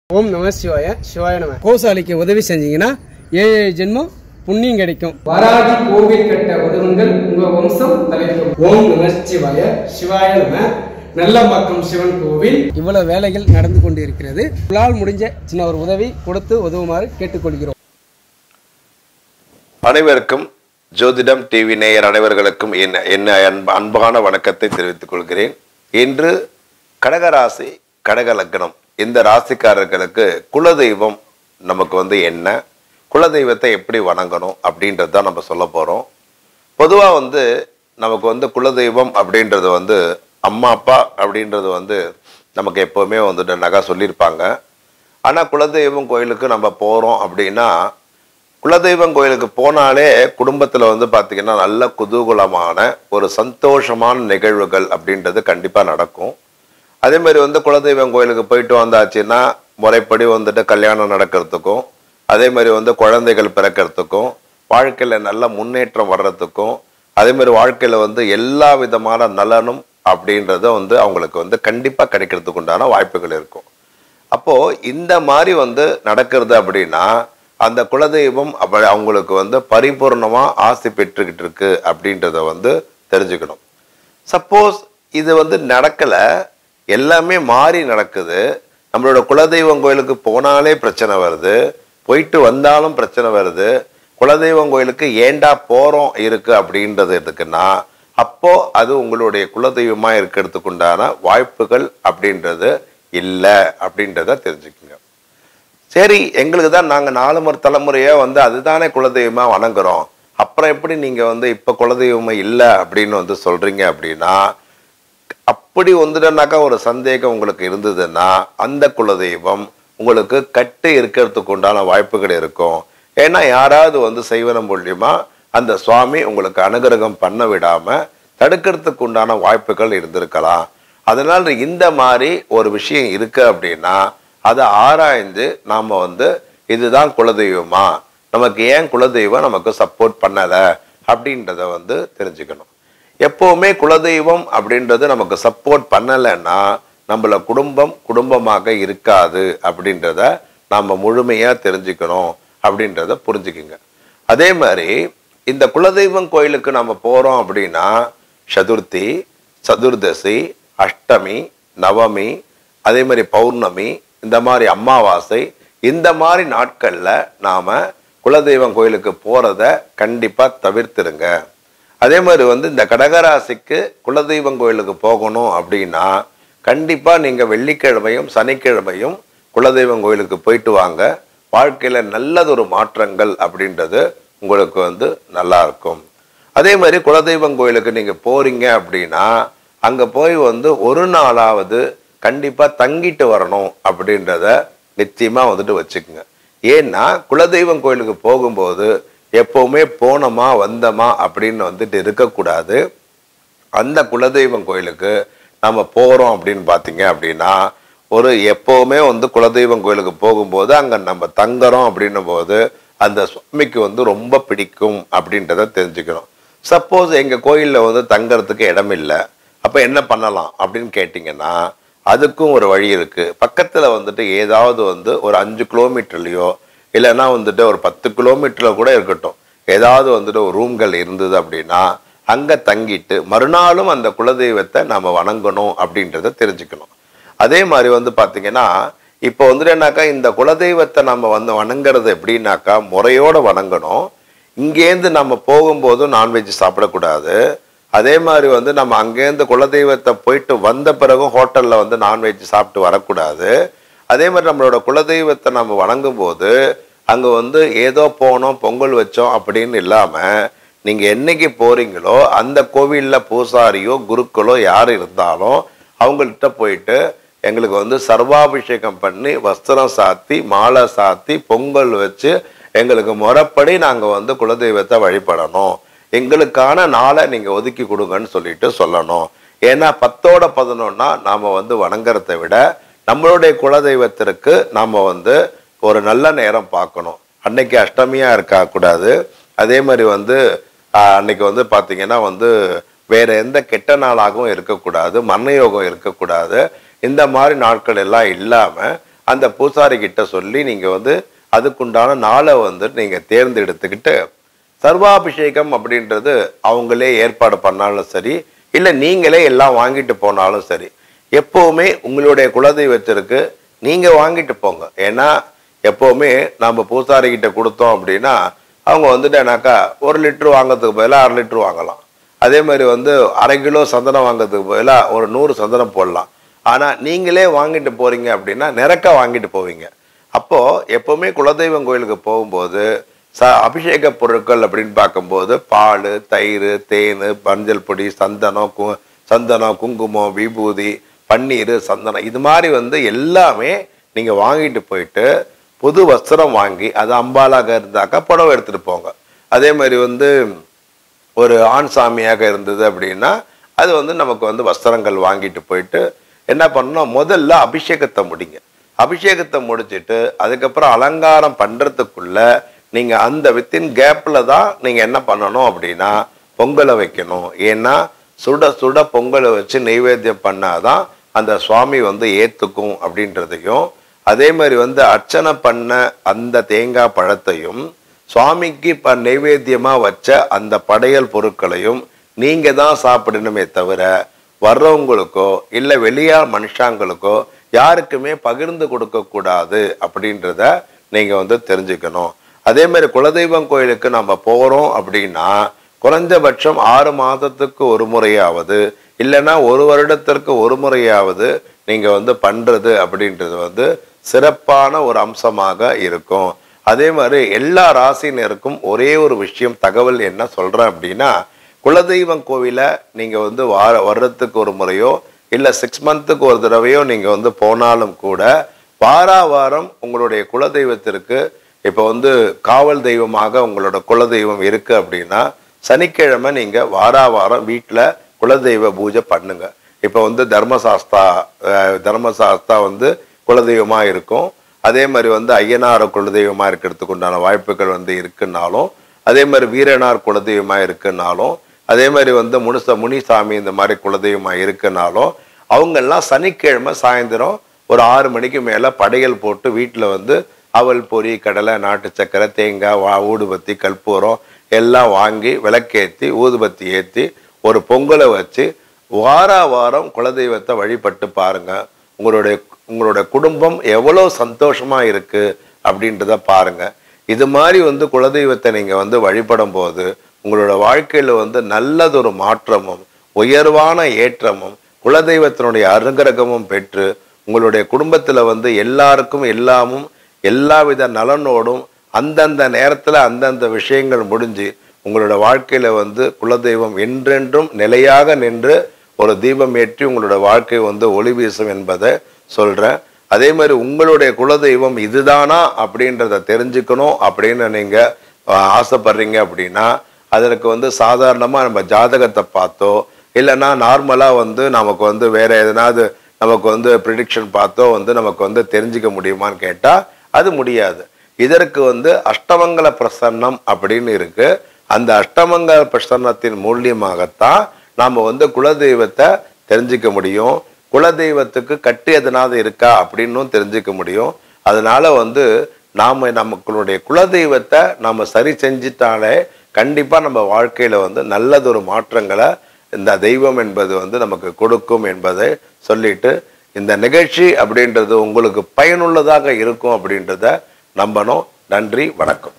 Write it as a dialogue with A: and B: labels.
A: ஓம் நம சிவாய சிவாய நம கோசாலிக்கு உதவி செஞ்சீங்கன்னா ஏழு ஏழு ஜென்மம் புண்ணியம் கிடைக்கும் வராகி கோவில் கட்ட உதவுங்கள் உங்க வம்சம் தலைக்கும் ஓம் நம சிவாய சிவாய நம நல்லம்பாக்கம் சிவன் கோவில் இவ்வளவு வேலைகள் நடந்து கொண்டு இருக்கிறது உங்களால் முடிஞ்ச சின்ன ஒரு உதவி கொடுத்து உதவுமாறு கேட்டுக்கொள்கிறோம்
B: அனைவருக்கும் ஜோதிடம் டிவி நேயர் அனைவர்களுக்கும் என் என்ன அன்ப- அன்பான வணக்கத்தை தெரிவித்துக் கொள்கிறேன் இன்று கடகராசி கடக லக்னம் இந்த ராசிக்காரர்களுக்கு குலதெய்வம் நமக்கு வந்து என்ன குலதெய்வத்தை எப்படி வணங்கணும் அப்படின்றது தான் நம்ம சொல்ல போகிறோம் பொதுவாக வந்து நமக்கு வந்து குலதெய்வம் அப்படின்றது வந்து அம்மா அப்பா அப்படின்றது வந்து நமக்கு எப்போவுமே வந்துட்டு நகை சொல்லியிருப்பாங்க ஆனால் குலதெய்வம் கோயிலுக்கு நம்ம போகிறோம் அப்படின்னா குலதெய்வம் கோயிலுக்கு போனாலே குடும்பத்தில் வந்து பார்த்திங்கன்னா நல்ல குதூகலமான ஒரு சந்தோஷமான நிகழ்வுகள் அப்படின்றது கண்டிப்பாக நடக்கும் அதே மாதிரி வந்து குலதெய்வம் கோயிலுக்கு போயிட்டு வந்தாச்சுன்னா முறைப்படி வந்துட்டு கல்யாணம் நடக்கிறதுக்கும் அதே மாதிரி வந்து குழந்தைகள் பிறக்கிறதுக்கும் வாழ்க்கையில் நல்ல முன்னேற்றம் வர்றதுக்கும் அதே மாதிரி வாழ்க்கையில் வந்து எல்லா விதமான நலனும் அப்படின்றத வந்து அவங்களுக்கு வந்து கண்டிப்பாக கிடைக்கிறதுக்கு உண்டான வாய்ப்புகள் இருக்கும் அப்போ இந்த மாதிரி வந்து நடக்கிறது அப்படின்னா அந்த குலதெய்வம் அப்ப அவங்களுக்கு வந்து பரிபூர்ணமா ஆசை பெற்றுக்கிட்டு இருக்கு அப்படின்றத வந்து தெரிஞ்சுக்கணும் சப்போஸ் இது வந்து நடக்கல எல்லாமே மாறி நடக்குது நம்மளோட குலதெய்வம் கோயிலுக்கு போனாலே பிரச்சனை வருது போயிட்டு வந்தாலும் பிரச்சனை வருது குலதெய்வம் கோயிலுக்கு ஏண்டா போறோம் இருக்கு அப்படின்றது இருக்குன்னா அப்போ அது உங்களுடைய குலதெய்வமா இருக்கிறதுக்கு உண்டான வாய்ப்புகள் அப்படின்றது இல்லை அப்படின்றத தெரிஞ்சுக்கங்க சரி எங்களுக்கு தான் நாங்கள் நாலு முறை தலைமுறையாக வந்து அதுதானே குலதெய்வமா வணங்குறோம் அப்புறம் எப்படி நீங்கள் வந்து இப்போ குலதெய்வமா இல்லை அப்படின்னு வந்து சொல்றீங்க அப்படின்னா அப்படி வந்துட்டனாக்கா ஒரு சந்தேகம் உங்களுக்கு இருந்ததுன்னா அந்த குலதெய்வம் உங்களுக்கு கட்டு இருக்கிறதுக்கு உண்டான வாய்ப்புகள் இருக்கும் ஏன்னா யாராவது வந்து செய்வனம் மூலியமா அந்த சுவாமி உங்களுக்கு அனுகிரகம் பண்ண விடாம தடுக்கிறதுக்கு உண்டான வாய்ப்புகள் இருந்திருக்கலாம் அதனால இந்த மாதிரி ஒரு விஷயம் இருக்கு அப்படின்னா அதை ஆராய்ந்து நாம வந்து இதுதான் குலதெய்வமா நமக்கு ஏன் குலதெய்வம் நமக்கு சப்போர்ட் பண்ணல அப்படின்றத வந்து தெரிஞ்சுக்கணும் எப்பவுமே குலதெய்வம் அப்படின்றது நமக்கு சப்போர்ட் பண்ணலைன்னா நம்மள குடும்பம் குடும்பமாக இருக்காது அப்படின்றத நாம முழுமையா தெரிஞ்சுக்கணும் அப்படின்றத புரிஞ்சுக்குங்க அதே மாதிரி இந்த குலதெய்வம் கோயிலுக்கு நம்ம போறோம் அப்படின்னா சதுர்த்தி சதுர்தசி அஷ்டமி நவமி அதே மாதிரி பௌர்ணமி இந்த மாதிரி அமாவாசை இந்த மாதிரி நாட்கள்ல நாம குலதெய்வம் கோயிலுக்கு போறத கண்டிப்பா தவிர்த்துருங்க அதே மாதிரி வந்து இந்த கடகராசிக்கு குலதெய்வம் கோயிலுக்கு போகணும் அப்படின்னா கண்டிப்பா நீங்க வெள்ளிக்கிழமையும் சனிக்கிழமையும் குலதெய்வம் கோயிலுக்கு போயிட்டு வாங்க வாழ்க்கையில நல்லதொரு மாற்றங்கள் அப்படின்றது உங்களுக்கு வந்து நல்லா இருக்கும் அதே மாதிரி குலதெய்வம் கோயிலுக்கு நீங்க போறீங்க அப்படின்னா அங்க போய் வந்து ஒரு நாளாவது கண்டிப்பா தங்கிட்டு வரணும் அப்படின்றத நிச்சயமா வந்துட்டு வச்சுக்கோங்க ஏன்னா குலதெய்வம் கோயிலுக்கு போகும்போது எப்பவுமே போனோமா வந்தோமா அப்படின்னு வந்துட்டு இருக்கக்கூடாது அந்த குலதெய்வம் கோயிலுக்கு நம்ம போகிறோம் அப்படின்னு பார்த்தீங்க அப்படின்னா ஒரு எப்போவுமே வந்து குலதெய்வம் கோயிலுக்கு போகும்போது அங்கே நம்ம தங்குறோம் அப்படின்னும் போது அந்த சுவாமிக்கு வந்து ரொம்ப பிடிக்கும் அப்படின்றத தெரிஞ்சுக்கணும் சப்போஸ் எங்கள் கோயிலில் வந்து தங்கறதுக்கு இடம் இல்லை அப்போ என்ன பண்ணலாம் அப்படின்னு கேட்டிங்கன்னா அதுக்கும் ஒரு வழி இருக்குது பக்கத்தில் வந்துட்டு ஏதாவது வந்து ஒரு அஞ்சு கிலோமீட்டர்லையோ இல்லைன்னா வந்துட்டு ஒரு பத்து கிலோமீட்டரில் கூட இருக்கட்டும் ஏதாவது வந்துட்டு ஒரு ரூம்கள் இருந்தது அப்படின்னா அங்கே தங்கிட்டு மறுநாளும் அந்த குலதெய்வத்தை நாம் வணங்கணும் அப்படின்றத தெரிஞ்சுக்கணும் அதே மாதிரி வந்து பார்த்தீங்கன்னா இப்போ வந்துட்டு என்னாக்கா இந்த குலதெய்வத்தை நம்ம வந்து வணங்குறது எப்படின்னாக்கா முறையோட வணங்கணும் இங்கேருந்து நம்ம போகும்போதும் நான்வெஜ் சாப்பிடக்கூடாது அதே மாதிரி வந்து நம்ம அங்கேருந்து குலதெய்வத்தை போயிட்டு வந்த பிறகு ஹோட்டலில் வந்து நான்வெஜ் சாப்பிட்டு வரக்கூடாது அதே மாதிரி நம்மளோட குலதெய்வத்தை நம்ம வணங்கும் போது அங்கே வந்து ஏதோ போனோம் பொங்கல் வச்சோம் அப்படின்னு இல்லாமல் நீங்கள் என்னைக்கு போறீங்களோ அந்த கோவிலில் பூசாரியோ குருக்களோ யார் இருந்தாலும் அவங்கள்ட்ட போயிட்டு எங்களுக்கு வந்து சர்வாபிஷேகம் பண்ணி வஸ்திரம் சாத்தி மாலை சாத்தி பொங்கல் வச்சு எங்களுக்கு முறைப்படி நாங்கள் வந்து குலதெய்வத்தை வழிபடணும் எங்களுக்கான நாளை நீங்கள் ஒதுக்கி கொடுங்கன்னு சொல்லிட்டு சொல்லணும் ஏன்னா பத்தோட பதினொன்னா நாம் வந்து வணங்குறதை விட நம்மளுடைய குலதெய்வத்திற்கு நாம் வந்து ஒரு நல்ல நேரம் பார்க்கணும் அன்னைக்கு அஷ்டமியாக இருக்கக்கூடாது அதே மாதிரி வந்து ஆஹ், அன்னைக்கு வந்து பார்த்தீங்கன்னா வந்து வேற எந்த கெட்ட நாளாகவும் இருக்கக்கூடாது மரண யோகம் இருக்கக்கூடாது இந்த மாதிரி நாட்கள் எல்லாம் இல்லாம அந்த பூசாரி கிட்ட சொல்லி நீங்க வந்து அதுக்குண்டான நாளை வந்து நீங்க தேர்ந்தெடுத்துக்கிட்டு சர்வாபிஷேகம் அப்படின்றது அவங்களே ஏற்பாடு பண்ணாலும் சரி இல்லை நீங்களே எல்லாம் வாங்கிட்டு போனாலும் சரி எப்பவுமே உங்களுடைய குலதெய்வத்திற்கு நீங்க வாங்கிட்டு போங்க ஏன்னா எப்பவுமே நம்ம பூசாரி கிட்ட கொடுத்தோம் அப்படின்னா அவங்க வந்துட்டேனாக்கா ஒரு லிட்டர் வாங்குறதுக்கு பதிலாக அரை லிட்டர் வாங்கலாம் அதே மாதிரி வந்து அரை கிலோ சந்தனம் வாங்குறதுக்கு பதிலாக ஒரு நூறு சந்தனம் போடலாம் ஆனால் நீங்களே வாங்கிட்டு போறீங்க அப்படின்னா நிறக்க வாங்கிட்டு போவீங்க அப்போ எப்பவுமே குலதெய்வம் கோயிலுக்கு போகும்போது ச அபிஷேக பொருட்கள் அப்படின்னு பார்க்கும்போது பால் தயிர் தேன் மஞ்சள் பொடி சந்தனம் கு சந்தனம் குங்குமம் விபூதி பன்னீர் சந்தனம் இது மாதிரி வந்து எல்லாமே நீங்க வாங்கிட்டு போயிட்டு புது வஸ்திரம் வாங்கி அது அம்பாலாக இருந்தாக்கா புடவை எடுத்துட்டு போங்க அதே மாதிரி வந்து ஒரு ஆண் சாமியாக இருந்தது அப்படின்னா அது வந்து நமக்கு வந்து வஸ்திரங்கள் வாங்கிட்டு போயிட்டு என்ன பண்ணணும் முதல்ல அபிஷேகத்தை முடிங்க அபிஷேகத்தை முடிச்சிட்டு அதுக்கப்புறம் அலங்காரம் பண்றதுக்குள்ள நீங்க அந்த வித்தின் கேப்ல தான் நீங்க என்ன பண்ணணும் அப்படின்னா பொங்கலை வைக்கணும் ஏன்னா சுட சுட பொங்கலை வச்சு நெய்வேத்தியம் பண்ணாதான் அந்த சுவாமி வந்து ஏத்துக்கும் அப்படின்றதையும் அதே மாதிரி வந்து அர்ச்சனை பண்ண அந்த தேங்காய் பழத்தையும் சுவாமிக்கு இப்ப நைவேத்தியமா வச்ச அந்த படையல் பொருட்களையும் நீங்க தான் சாப்பிடணுமே தவிர வர்றவங்களுக்கோ இல்ல வெளியார் மனுஷாங்களுக்கோ யாருக்குமே பகிர்ந்து கொடுக்க கூடாது அப்படின்றத நீங்க வந்து தெரிஞ்சுக்கணும் அதே மாதிரி குலதெய்வம் கோயிலுக்கு நம்ம போறோம் அப்படின்னா குறைஞ்சபட்சம் ஆறு மாதத்துக்கு ஒரு முறையாவது இல்லைன்னா ஒரு வருடத்திற்கு ஒரு முறையாவது நீங்க வந்து பண்றது அப்படின்றது வந்து சிறப்பான ஒரு அம்சமாக இருக்கும் அதே மாதிரி எல்லா ராசினருக்கும் ஒரே ஒரு விஷயம் தகவல் என்ன சொல்றேன் அப்படின்னா குலதெய்வம் கோவிலை நீங்க வந்து வார வருடத்துக்கு ஒரு முறையோ இல்ல சிக்ஸ் மந்த்துக்கு ஒரு தடவையோ நீங்க வந்து போனாலும் கூட வாரா வாரம் உங்களுடைய குலதெய்வத்திற்கு இப்போ வந்து காவல் தெய்வமாக உங்களோட குலதெய்வம் இருக்கு அப்படின்னா சனிக்கிழமை நீங்க வாரா வாரம் வீட்டில் குலதெய்வ பூஜை பண்ணுங்க இப்போ வந்து தர்மசாஸ்தா அஹ், தர்மசாஸ்தா வந்து குலதெய்வமா இருக்கும் அதே மாதிரி வந்து ஐயனார் குலதெய்வமா இருக்கிறதுக்கு உண்டான வாய்ப்புகள் வந்து இருக்குன்னாலும் அதே மாதிரி வீரனார் குலதெய்வமா இருக்குன்னாலும் அதே மாதிரி வந்து முனுச முனிசாமி இந்த மாதிரி குலதெய்வமா இருக்குன்னாலும் அவங்கெல்லாம் சனிக்கிழமை சாயந்தரம் ஒரு ஆறு மணிக்கு மேல படையல் போட்டு வீட்டில் வந்து அவல் பொரி கடலை நாட்டு சக்கரை தேங்காய் வா ஊதுபத்தி கற்பூரம் எல்லாம் வாங்கி விளக்கேற்றி ஊதுபத்தி ஏற்றி ஒரு பொங்கலை வச்சு வார வாரம் குலதெய்வத்தை வழிபட்டு பாருங்க உங்களுடைய உங்களுடைய குடும்பம் எவ்வளவு சந்தோஷமா இருக்கு அப்படின்றத பாருங்க இது மாதிரி வந்து குலதெய்வத்தை நீங்க வந்து வழிபடும் போது உங்களோட வாழ்க்கையில வந்து நல்லதொரு மாற்றமும் உயர்வான ஏற்றமும் குலதெய்வத்தினுடைய அனுகிரகமும் பெற்று உங்களுடைய குடும்பத்துல வந்து எல்லாருக்கும் எல்லாமும் எல்லாவித நலனோடும் அந்தந்த நேரத்துல அந்தந்த விஷயங்கள் முடிஞ்சு உங்களோட வாழ்க்கையில வந்து குலதெய்வம் என்றென்றும் நிலையாக நின்று ஒரு தீபம் ஏற்றி உங்களோட வாழ்க்கை வந்து ஒளி வீசும் என்பதை சொல்றேன் அதே மாதிரி உங்களுடைய குலதெய்வம் இதுதானா அப்படின்றத தெரிஞ்சுக்கணும் அப்படின்னு நீங்க ஆஹ், ஆசைப்படுறீங்க அப்படின்னா அதற்கு வந்து சாதாரணமா நம்ம ஜாதகத்தை பார்த்தோ இல்லைன்னா நார்மலா வந்து நமக்கு வந்து வேற எதனாவது நமக்கு வந்து ப்ரிடிக்ஷன் பார்த்தோ வந்து நமக்கு வந்து தெரிஞ்சுக்க முடியுமான்னு கேட்டா அது முடியாது இதற்கு வந்து அஷ்டமங்கல பிரசன்னம் அப்படின்னு இருக்கு அந்த அஷ்டமங்கல பிரசன்னத்தின் மூலியமாகத்தான் நாம வந்து குலதெய்வத்தை தெரிஞ்சுக்க முடியும் குலதெய்வத்துக்கு கட்டு எதனாவது இருக்கா அப்படின்னும் தெரிஞ்சுக்க முடியும் அதனால வந்து நாம நமக்களுடைய குலதெய்வத்தை நாம சரி செஞ்சிட்டாலே கண்டிப்பா நம்ம வாழ்க்கையில வந்து நல்லதொரு மாற்றங்களை இந்த தெய்வம் என்பது வந்து நமக்கு கொடுக்கும் என்பதை சொல்லிட்டு இந்த நிகழ்ச்சி அப்படின்றது உங்களுக்கு பயனுள்ளதாக இருக்கும் அப்படின்றத நம்பணும் நன்றி வணக்கம்